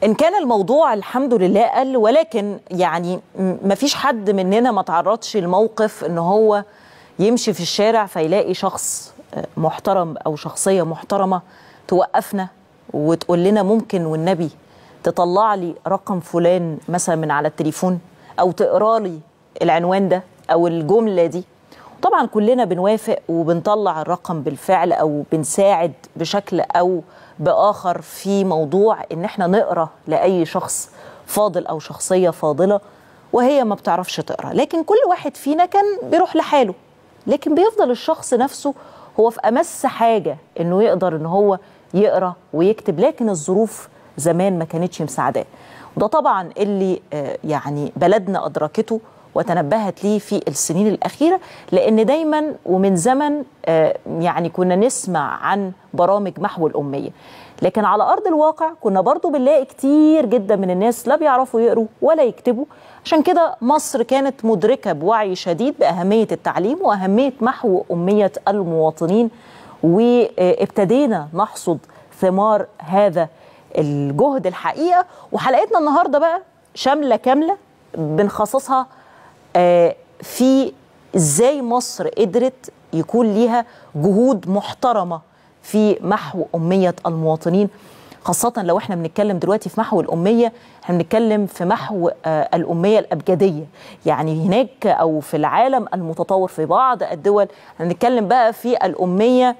إن كان الموضوع الحمد لله قل ولكن يعني ما فيش حد مننا ما تعرضش لموقف إن هو يمشي في الشارع فيلاقي شخص محترم أو شخصية محترمة توقفنا وتقول لنا ممكن والنبي تطلع لي رقم فلان مثلا من على التليفون أو تقرا لي العنوان ده أو الجملة دي طبعا كلنا بنوافق وبنطلع الرقم بالفعل أو بنساعد بشكل أو باخر في موضوع ان احنا نقرا لاي شخص فاضل او شخصيه فاضله وهي ما بتعرفش تقرا لكن كل واحد فينا كان بيروح لحاله لكن بيفضل الشخص نفسه هو في امس حاجه انه يقدر ان هو يقرا ويكتب لكن الظروف زمان ما كانتش مساعداه وده طبعا اللي يعني بلدنا ادركته وتنبهت ليه في السنين الأخيرة لأن دايما ومن زمن يعني كنا نسمع عن برامج محو الأمية لكن على أرض الواقع كنا برضو بنلاقي كتير جدا من الناس لا بيعرفوا يقروا ولا يكتبوا عشان كده مصر كانت مدركة بوعي شديد بأهمية التعليم وأهمية محو أمية المواطنين وابتدينا نحصد ثمار هذا الجهد الحقيقة وحلقتنا النهاردة بقى شاملة كاملة بنخصصها في ازاي مصر قدرت يكون ليها جهود محترمه في محو اميه المواطنين خاصة لو احنا بنتكلم دلوقتي في محو الأمية احنا بنتكلم في محو الأمية الأبجدية يعني هناك أو في العالم المتطور في بعض الدول هنتكلم بقى في الأمية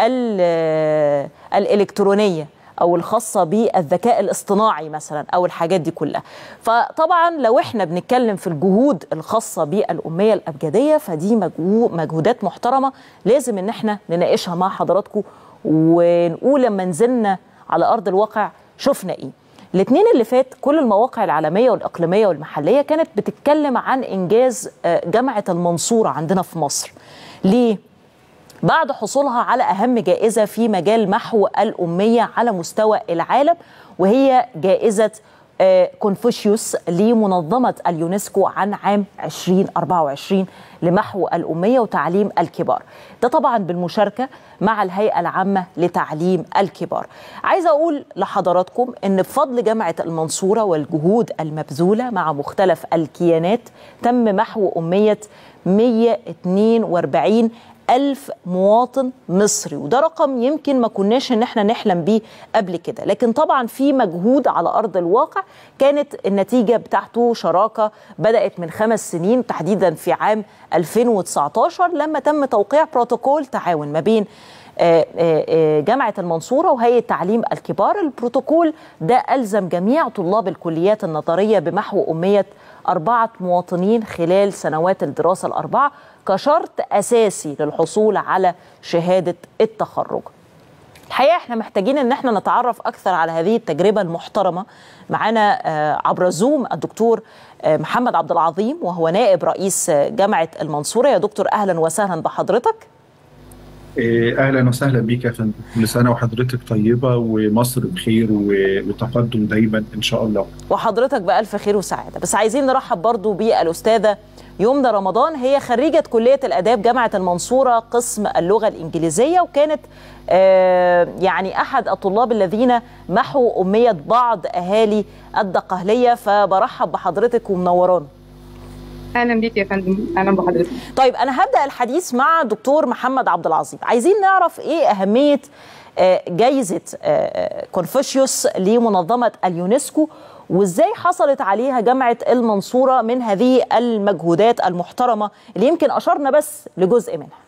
الإلكترونية او الخاصه بالذكاء الاصطناعي مثلا او الحاجات دي كلها فطبعا لو احنا بنتكلم في الجهود الخاصه بالاميه الابجديه فدي مجهودات محترمه لازم ان احنا نناقشها مع حضراتكم ونقول لما نزلنا على ارض الواقع شفنا ايه الاثنين اللي فات كل المواقع العالميه والاقليميه والمحليه كانت بتتكلم عن انجاز جامعه المنصوره عندنا في مصر ليه بعد حصولها على أهم جائزة في مجال محو الأمية على مستوى العالم وهي جائزة كونفوشيوس لمنظمة اليونسكو عن عام 2024 لمحو الأمية وتعليم الكبار ده طبعا بالمشاركة مع الهيئة العامة لتعليم الكبار عايزة أقول لحضراتكم أن بفضل جامعة المنصورة والجهود المبذولة مع مختلف الكيانات تم محو أمية 142 ألف مواطن مصري وده رقم يمكن ما كناش ان احنا نحلم بيه قبل كده لكن طبعا في مجهود على أرض الواقع كانت النتيجة بتاعته شراكة بدأت من خمس سنين تحديدا في عام 2019 لما تم توقيع بروتوكول تعاون ما بين جامعة المنصورة وهيئة تعليم الكبار البروتوكول ده ألزم جميع طلاب الكليات النظرية بمحو أمية أربعة مواطنين خلال سنوات الدراسة الأربعة كشرط أساسي للحصول على شهادة التخرج الحقيقة احنا محتاجين ان احنا نتعرف أكثر على هذه التجربة المحترمة معنا عبر زوم الدكتور محمد عبد العظيم وهو نائب رئيس جامعة المنصورة يا دكتور أهلا وسهلا بحضرتك اهلا وسهلا بيك يا فندم كل سنه وحضرتك طيبه ومصر بخير وتقدم دايما ان شاء الله وحضرتك بالف خير وسعاده بس عايزين نرحب برضو بالاستاذه يمنى رمضان هي خريجه كليه الاداب جامعه المنصوره قسم اللغه الانجليزيه وكانت آه يعني احد الطلاب الذين محوا اميه بعض اهالي الدقهليه فبرحب بحضرتك ومنورانا اهلا بيك يا فندم اهلا بحضرتك طيب انا هبدا الحديث مع دكتور محمد عبد العظيم عايزين نعرف ايه اهميه جائزه كونفوشيوس لمنظمه اليونسكو وازاي حصلت عليها جامعه المنصوره من هذه المجهودات المحترمه اللي يمكن اشرنا بس لجزء منها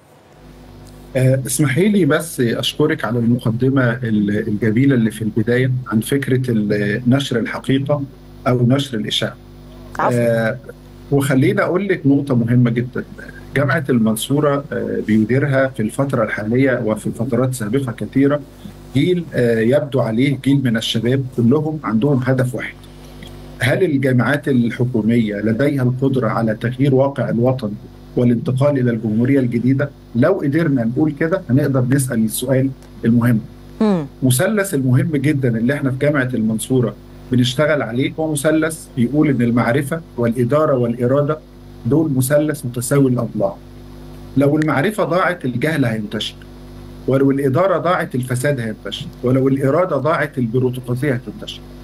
اسمحي لي بس اشكرك على المقدمه الجميله اللي في البدايه عن فكره نشر الحقيقه او نشر الاشاعه عفوا. وخليني اقول لك نقطه مهمه جدا جامعه المنصوره بيديرها في الفتره الحاليه وفي الفترات سابقه كثيره جيل يبدو عليه جيل من الشباب كلهم عندهم هدف واحد هل الجامعات الحكوميه لديها القدره على تغيير واقع الوطن والانتقال الى الجمهوريه الجديده لو قدرنا نقول كده هنقدر نسال السؤال المهم مثلث المهم جدا اللي احنا في جامعه المنصوره بنشتغل عليه هو مثلث بيقول ان المعرفه والاداره والاراده دول مثلث متساوي الاضلاع. لو المعرفه ضاعت الجهل هينتشر. ولو الاداره ضاعت الفساد هينتشر، ولو الاراده ضاعت البيروقراطيه هتنتشر.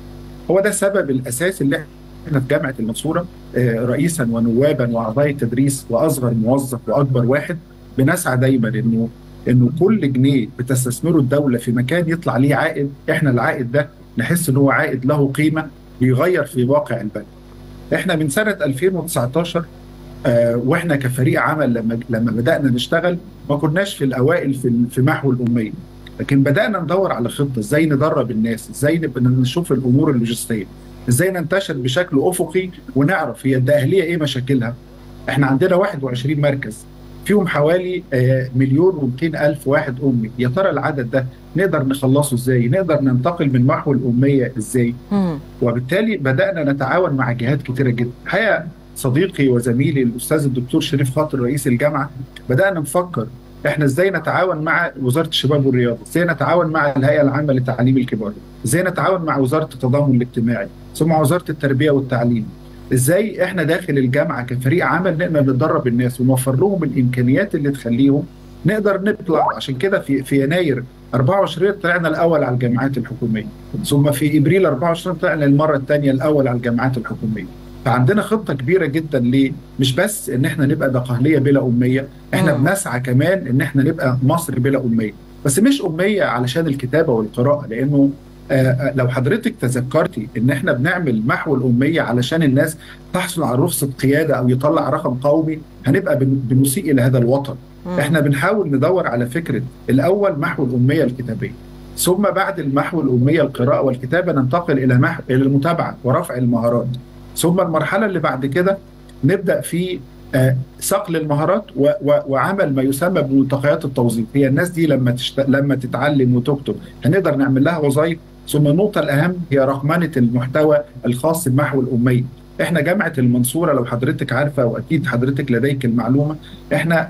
هو ده السبب الاساسي اللي احنا في جامعه المنصوره رئيسا ونوابا واعضاء التدريس واصغر موظف واكبر واحد بنسعى دايما انه انه كل جنيه بتستثمره الدوله في مكان يطلع ليه عائد احنا العائد ده نحس ان هو عائد له قيمه بيغير في واقع البلد. احنا من سنه 2019 آه واحنا كفريق عمل لما لما بدانا نشتغل ما كناش في الاوائل في في محو الاميه لكن بدانا ندور على خطه ازاي ندرب الناس ازاي نبقى نشوف الامور اللوجستيه ازاي ننتشر بشكل افقي ونعرف هي الداخليه ايه مشاكلها احنا عندنا 21 مركز فيهم حوالي آه مليون و الف واحد امي يا ترى العدد ده نقدر نخلصه ازاي نقدر ننتقل من محو الاميه ازاي مم. وبالتالي بدانا نتعاون مع جهات كتيره جدا الحقيقه صديقي وزميلي الاستاذ الدكتور شريف خاطر رئيس الجامعه بدانا نفكر احنا ازاي نتعاون مع وزاره الشباب والرياضه ازاي نتعاون مع الهيئه العامه لتعليم الكبار ازاي نتعاون مع وزاره التضامن الاجتماعي ثم وزاره التربيه والتعليم ازاي احنا داخل الجامعه كفريق عمل نقدر ندرب الناس ونوفر لهم الامكانيات اللي تخليهم نقدر نطلع عشان كده في في يناير 24 طلعنا الاول على الجامعات الحكوميه ثم في ابريل 24 طلعنا المره الثانيه الاول على الجامعات الحكوميه فعندنا خطه كبيره جدا ليه مش بس ان احنا نبقى دقهليه بلا اميه احنا مم. بنسعى كمان ان احنا نبقى مصر بلا اميه بس مش اميه علشان الكتابه والقراءه لانه آه لو حضرتك تذكرتي ان احنا بنعمل محو الاميه علشان الناس تحصل على رخصه قياده او يطلع رقم قومي هنبقى بنسيء الى هذا الوطن مم. احنا بنحاول ندور على فكره الاول محو الاميه الكتابيه ثم بعد المحو الاميه القراءه والكتابه ننتقل الى محو الى المتابعه ورفع المهارات ثم المرحله اللي بعد كده نبدا في آه صقل المهارات و و وعمل ما يسمى بملتقيات التوظيف هي الناس دي لما تشت... لما تتعلم وتكتب هنقدر نعمل لها وظائف ثم النقطه الاهم هي رقمنه المحتوى الخاص بمحو الاميه احنا جامعه المنصوره لو حضرتك عارفه واكيد حضرتك لديك المعلومه احنا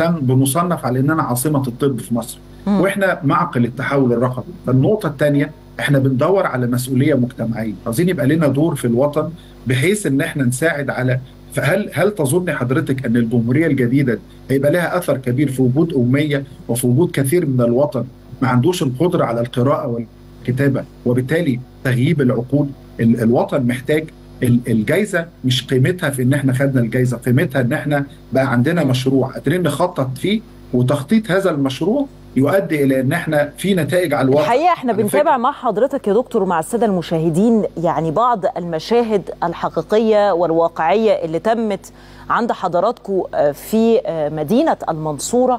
بنصنف على اننا عاصمه الطب في مصر م. واحنا معقل التحول الرقمي فالنقطه الثانيه احنا بندور على مسؤوليه مجتمعيه عايزين يبقى لنا دور في الوطن بحيث ان احنا نساعد على فهل هل تظن حضرتك ان الجمهوريه الجديده هيبقى لها اثر كبير في وجود اميه وفي وجود كثير من الوطن ما عندوش القدره على القراءه والكتابه وبالتالي تغييب العقول الوطن محتاج الجائزه مش قيمتها في ان احنا خدنا الجائزه قيمتها ان احنا بقى عندنا مشروع قادرين نخطط فيه وتخطيط هذا المشروع يؤدي الى ان احنا في نتائج على الواقع الحقيقه احنا بنتابع مع حضرتك يا دكتور ومع الساده المشاهدين يعني بعض المشاهد الحقيقيه والواقعيه اللي تمت عند حضراتكم في مدينه المنصوره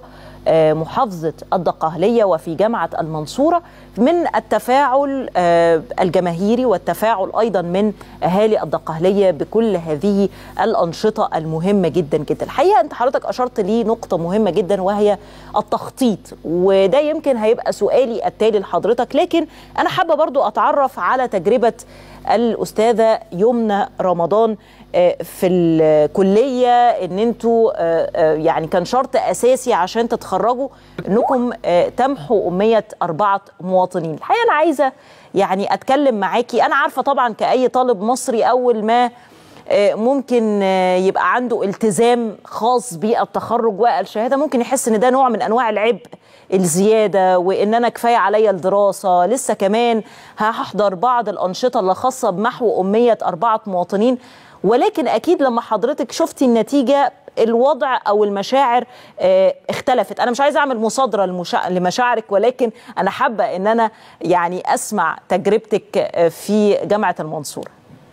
محافظة الدقهلية وفي جامعة المنصورة من التفاعل الجماهيري والتفاعل أيضا من أهالي الدقهلية بكل هذه الأنشطة المهمة جدا جدا الحقيقة أنت حضرتك أشرت لي نقطة مهمة جدا وهي التخطيط وده يمكن هيبقى سؤالي التالي لحضرتك لكن أنا حابة برضو أتعرف على تجربة الأستاذة يمنى رمضان في الكليه ان انتوا يعني كان شرط اساسي عشان تتخرجوا انكم تمحوا اميه اربعه مواطنين الحقيقه انا عايزه يعني اتكلم معاكي انا عارفه طبعا كاي طالب مصري اول ما ممكن يبقى عنده التزام خاص بالتخرج والشهاده ممكن يحس ان ده نوع من انواع العبء الزياده وان انا كفايه عليا الدراسه لسه كمان هحضر بعض الانشطه اللي خاصه بمحو اميه اربعه مواطنين ولكن اكيد لما حضرتك شفتي النتيجه الوضع او المشاعر اه اختلفت انا مش عايزه اعمل مصادره لمشا... لمشاعرك ولكن انا حابه ان انا يعني اسمع تجربتك في جامعه المنصوره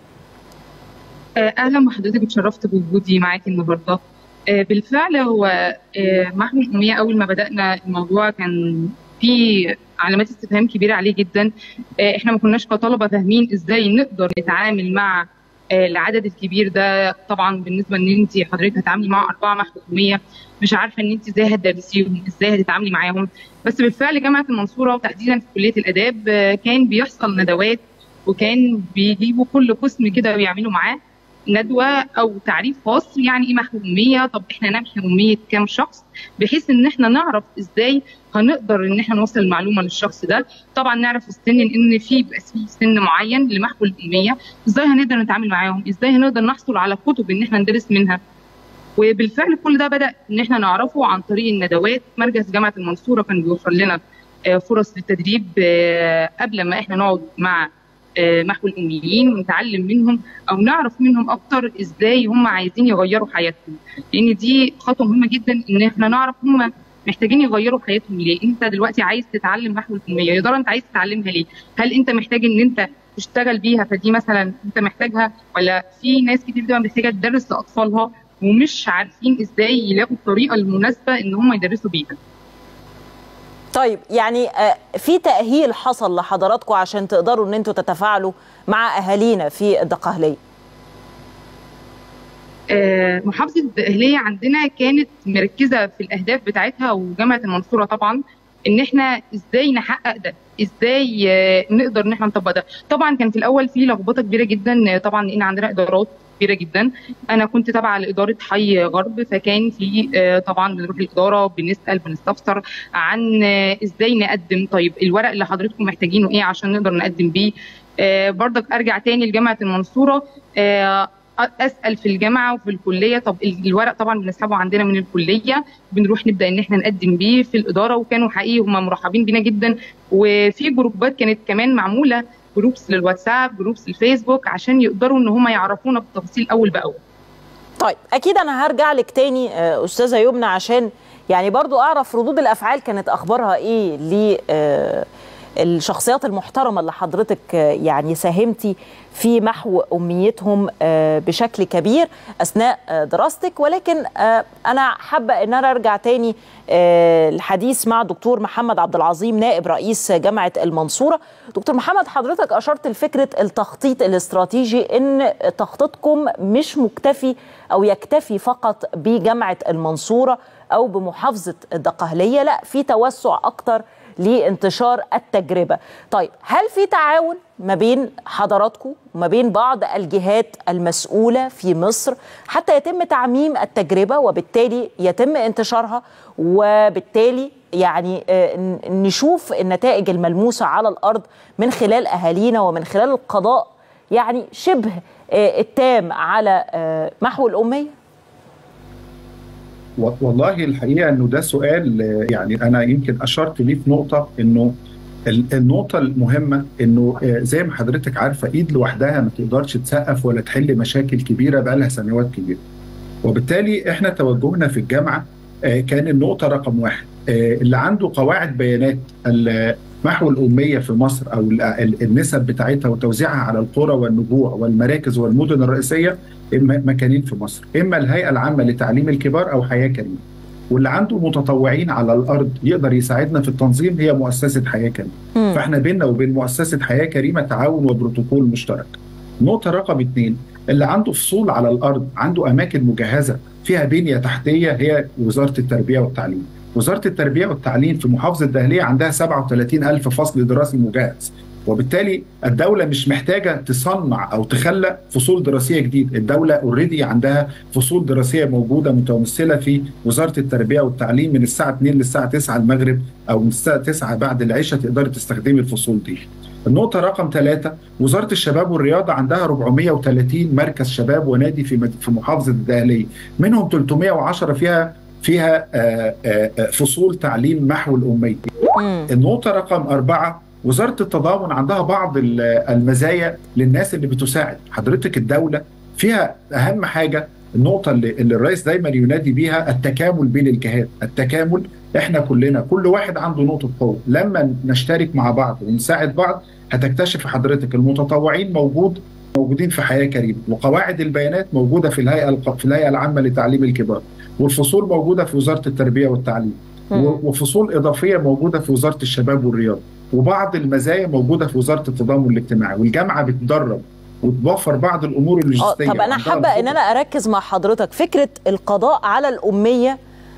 اهلا بحضرتك اتشرفت بوجودي معاكي النهارده بالفعل هو محو الاميه اول ما بدانا الموضوع كان في علامات استفهام كبيره عليه جدا احنا ما كناش كطلبه فاهمين ازاي نقدر نتعامل مع العدد الكبير ده طبعا بالنسبه ان انت حضرتك هتتعاملي مع اربعه محكوميه مش عارفه ان انت ازاي هتدرسيهم ازاي هتتعاملي معاهم بس بالفعل جامعه المنصوره وتحديدا في كليه الاداب كان بيحصل ندوات وكان بيجيبوا كل قسم كده ويعملوا معاه ندوه او تعريف خاص يعني ايه محو اميه طب احنا نمحي اميه كام شخص بحيث ان احنا نعرف ازاي هنقدر ان احنا نوصل المعلومه للشخص ده طبعا نعرف السن لان في بيبقى في سن معين لمحو الاميه ازاي هنقدر نتعامل معاهم ازاي هنقدر نحصل على كتب ان احنا ندرس منها وبالفعل كل ده بدا ان احنا نعرفه عن طريق الندوات مركز جامعه المنصوره كان بيوفر لنا فرص للتدريب قبل ما احنا نقعد مع محو الاميين ونتعلم منهم او نعرف منهم اكتر ازاي هم عايزين يغيروا حياتهم لان دي خطوه مهمه جدا ان احنا نعرف هم محتاجين يغيروا حياتهم ليه انت دلوقتي عايز تتعلم محو الاميه يا ترى انت عايز تتعلمها ليه هل انت محتاج ان انت تشتغل بيها فدي مثلا انت محتاجها ولا في ناس كتير بتبقى محتاجه تدرس لاطفالها ومش عارفين ازاي يلاقوا الطريقه المناسبه ان هم يدرسوا بيها طيب يعني في تأهيل حصل لحضراتكم عشان تقدروا ان انتوا تتفاعلوا مع اهالينا في الدقهلية محافظة الدقهلية عندنا كانت مركزة في الأهداف بتاعتها وجامعة المنصورة طبعا إن إحنا إزاي نحقق ده إزاي نقدر إن إحنا نطبق ده طبعا كان في الأول في لخبطة كبيرة جدا طبعا لأن عندنا إدارات كبيره جدا انا كنت تابعه لاداره حي غرب فكان في طبعا بنروح الاداره بنسال بنستفسر عن ازاي نقدم طيب الورق اللي حضرتكم محتاجينه ايه عشان نقدر نقدم بيه برضك ارجع تاني لجامعه المنصوره اسال في الجامعه وفي الكليه طب الورق طبعا بنسحبه عندنا من الكليه بنروح نبدا ان احنا نقدم بيه في الاداره وكانوا حقيقي هم مرحبين بينا جدا وفي جروبات كانت كمان معموله جروبس للواتساب جروبس الفيسبوك عشان يقدروا ان هم يعرفونا بالتفاصيل اول باول طيب اكيد انا هرجع لك تاني استاذه يمنى عشان يعني برضو اعرف ردود الافعال كانت اخبارها ايه ل الشخصيات المحترمة اللي حضرتك يعني ساهمتي في محو أمنيتهم بشكل كبير أثناء دراستك ولكن أنا حابة أن أنا أرجع تاني الحديث مع دكتور محمد عبد العظيم نائب رئيس جامعة المنصورة دكتور محمد حضرتك أشرت لفكرة التخطيط الاستراتيجي أن تخطيطكم مش مكتفي أو يكتفي فقط بجامعة المنصورة أو بمحافظة الدقهلية لا في توسع أكتر لانتشار التجربه. طيب هل في تعاون ما بين حضراتكم وما بين بعض الجهات المسؤوله في مصر حتى يتم تعميم التجربه وبالتالي يتم انتشارها وبالتالي يعني نشوف النتائج الملموسه على الارض من خلال اهالينا ومن خلال القضاء يعني شبه التام على محو الاميه؟ والله الحقيقه انه ده سؤال يعني انا يمكن اشرت ليه في نقطه انه النقطه المهمه انه زي ما حضرتك عارفه ايد لوحدها ما تقدرش تسقف ولا تحل مشاكل كبيره بقى لها سنوات كبيره وبالتالي احنا توجهنا في الجامعه كان النقطه رقم واحد اللي عنده قواعد بيانات محو الأمية في مصر أو النسب بتاعتها وتوزيعها على القرى والنجوع والمراكز والمدن الرئيسية مكانين في مصر إما الهيئة العامة لتعليم الكبار أو حياة كريمة واللي عنده متطوعين على الأرض يقدر يساعدنا في التنظيم هي مؤسسة حياة كريمة فإحنا بيننا وبين مؤسسة حياة كريمة تعاون وبروتوكول مشترك نقطة رقم اثنين اللي عنده فصول على الأرض عنده أماكن مجهزة فيها بنية تحتية هي وزارة التربية والتعليم وزاره التربيه والتعليم في محافظه الدهليه عندها 37 الف فصل دراسي مجهز وبالتالي الدوله مش محتاجه تصنع او تخلق فصول دراسيه جديد الدوله اوريدي عندها فصول دراسيه موجوده متمثله في وزاره التربيه والتعليم من الساعه 2 للساعه 9 المغرب او من الساعه 9 بعد العشاء تقدري تستخدمي الفصول دي النقطة رقم ثلاثة وزارة الشباب والرياضة عندها 430 مركز شباب ونادي في في محافظة الدهلية منهم 310 فيها فيها فصول تعليم محو الأمية النقطة رقم أربعة وزارة التضامن عندها بعض المزايا للناس اللي بتساعد حضرتك الدولة فيها أهم حاجة النقطة اللي, اللي الرئيس دايما ينادي بيها التكامل بين الجهات التكامل احنا كلنا كل واحد عنده نقطة قوة لما نشترك مع بعض ونساعد بعض هتكتشف حضرتك المتطوعين موجود موجودين في حياة كريمة وقواعد البيانات موجودة في الهيئة في الهيئة العامة لتعليم الكبار والفصول موجوده في وزاره التربيه والتعليم م. وفصول اضافيه موجوده في وزاره الشباب والرياضه وبعض المزايا موجوده في وزاره التضامن الاجتماعي والجامعه بتدرب وتوفر بعض الامور اللوجستيه طب انا حابه ان انا اركز مع حضرتك فكره القضاء على الاميه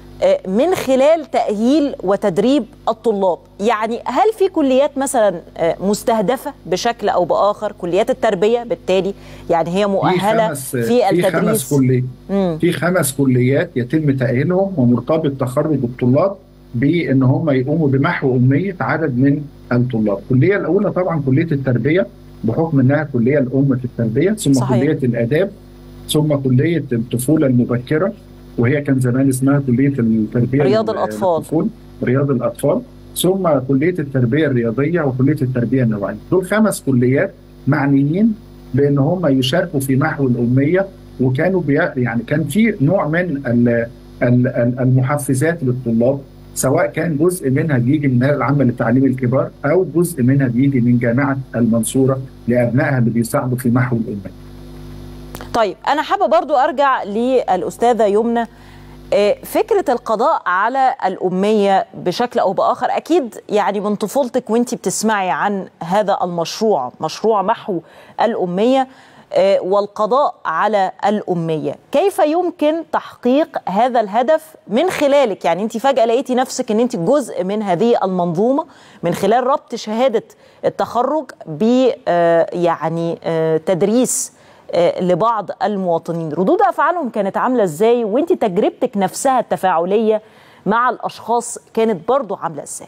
من خلال تأهيل وتدريب الطلاب يعني هل في كليات مثلا مستهدفة بشكل أو بآخر كليات التربية بالتالي يعني هي مؤهلة في, في التدريس في خمس كليات في خمس كليات يتم تأهيلهم ومرتبط تخرج الطلاب بأن هم يقوموا بمحو أمية عدد من الطلاب الكلية الأولى طبعا كلية التربية بحكم أنها كلية الأم في التربية ثم صحيح. كلية الآداب ثم كلية الطفولة المبكرة وهي كان زمان اسمها كليه التربيه رياض الاطفال رياض الاطفال ثم كليه التربيه الرياضيه وكليه التربيه النوعيه دول خمس كليات معنيين بان هم يشاركوا في محو الاميه وكانوا بي يعني كان في نوع من ال ال المحفزات للطلاب سواء كان جزء منها بيجي من الهيئه العامه للتعليم الكبار او جزء منها بيجي من جامعه المنصوره لابنائها اللي بيساعدوا في محو الاميه. طيب انا حابه برضو ارجع للاستاذه يمنى فكره القضاء على الاميه بشكل او باخر اكيد يعني من طفولتك وانت بتسمعي عن هذا المشروع مشروع محو الاميه والقضاء على الاميه كيف يمكن تحقيق هذا الهدف من خلالك يعني انت فجاه لقيتي نفسك ان انت جزء من هذه المنظومه من خلال ربط شهاده التخرج ب يعني تدريس لبعض المواطنين ردود افعالهم كانت عامله ازاي وانت تجربتك نفسها التفاعليه مع الاشخاص كانت برضو عامله ازاي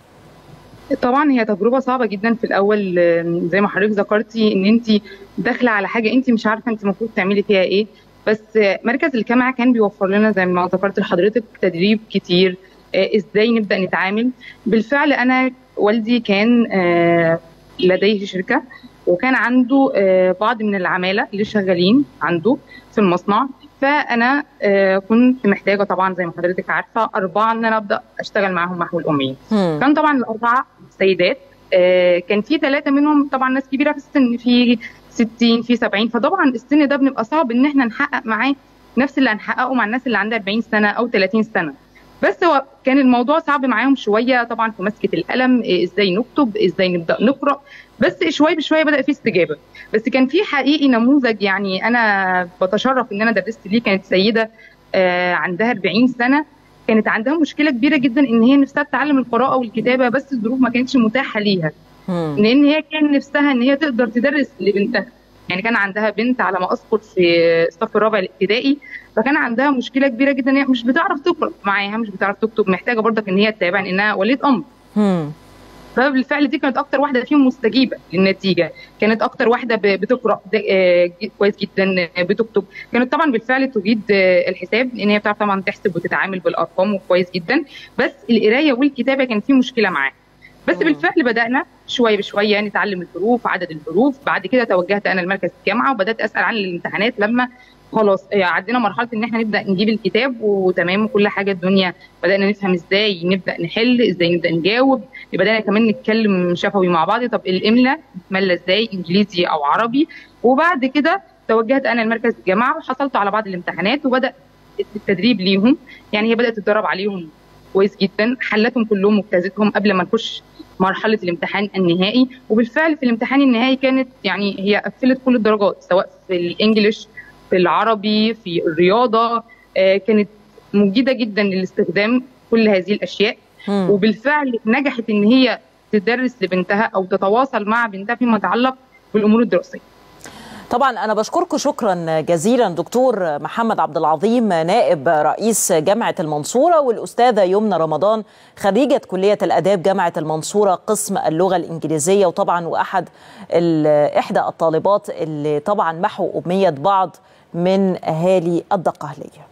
طبعا هي تجربه صعبه جدا في الاول زي ما حضرتك ذكرتي ان انت داخله على حاجه انت مش عارفه انت المفروض تعملي فيها ايه بس مركز الجامعه كان بيوفر لنا زي ما ذكرت لحضرتك تدريب كتير ازاي نبدا نتعامل بالفعل انا والدي كان لديه شركه وكان عنده بعض من العماله اللي شغالين عنده في المصنع فانا كنت محتاجه طبعا زي ما حضرتك عارفه اربعه ان انا ابدا اشتغل معاهم محو الاميه كان طبعا الاربعه سيدات كان في ثلاثه منهم طبعا ناس كبيره في السن في 60 في 70 فطبعا السن ده بنبقى صعب ان احنا نحقق معاه نفس اللي هنحققه مع الناس اللي عندها 40 سنه او 30 سنه بس هو كان الموضوع صعب معاهم شويه طبعا في مسكه القلم ازاي نكتب ازاي نبدا نقرا بس شويه بشويه بدا في استجابه بس كان في حقيقي نموذج يعني انا بتشرف ان انا درست ليه كانت سيده آه عندها 40 سنه كانت عندها مشكله كبيره جدا ان هي نفسها تتعلم القراءه والكتابه بس الظروف ما كانتش متاحه ليها لان هي كان نفسها ان هي تقدر تدرس لبنتها يعني كان عندها بنت على ما اذكر في الصف الرابع الابتدائي فكان عندها مشكله كبيره جدا ان هي مش بتعرف تقرا معاها مش بتعرف تكتب محتاجه برضك ان هي تتابع انها وليه امر فبالفعل دي كانت اكتر واحده فيهم مستجيبه للنتيجه كانت اكتر واحده بتقرا كويس جدا بتكتب كانت طبعا بالفعل تجيد الحساب لان هي بتعرف طبعا تحسب وتتعامل بالارقام وكويس جدا بس القرايه والكتابه كان في مشكله معاها بس بالفعل بدانا شويه بشويه نتعلم الحروف عدد الحروف بعد كده توجهت انا لمركز الجامعه وبدات اسال عن الامتحانات لما خلاص عدينا مرحله ان احنا نبدا نجيب الكتاب وتمام كل حاجه الدنيا بدانا نفهم ازاي نبدا نحل ازاي نبدا نجاوب بدانا كمان نتكلم شفوي مع بعض طب الاملاء نتملى ازاي انجليزي او عربي وبعد كده توجهت انا لمركز الجامعه وحصلت على بعض الامتحانات وبدا التدريب ليهم يعني هي بدات تتدرب عليهم كويس جدا حلتهم كلهم واجتازتهم قبل ما نخش مرحله الامتحان النهائي وبالفعل في الامتحان النهائي كانت يعني هي قفلت كل الدرجات سواء في الانجليش في العربي في الرياضه آه كانت مجيده جدا للاستخدام كل هذه الاشياء مم. وبالفعل نجحت ان هي تدرس لبنتها او تتواصل مع بنتها فيما يتعلق بالامور الدراسيه طبعا انا بشكركم شكرا جزيلا دكتور محمد عبد العظيم نائب رئيس جامعه المنصوره والاستاذه يمنى رمضان خريجه كليه الاداب جامعه المنصوره قسم اللغه الانجليزيه وطبعا واحد احدى الطالبات اللي طبعا محوا اميه بعض من اهالي الدقهليه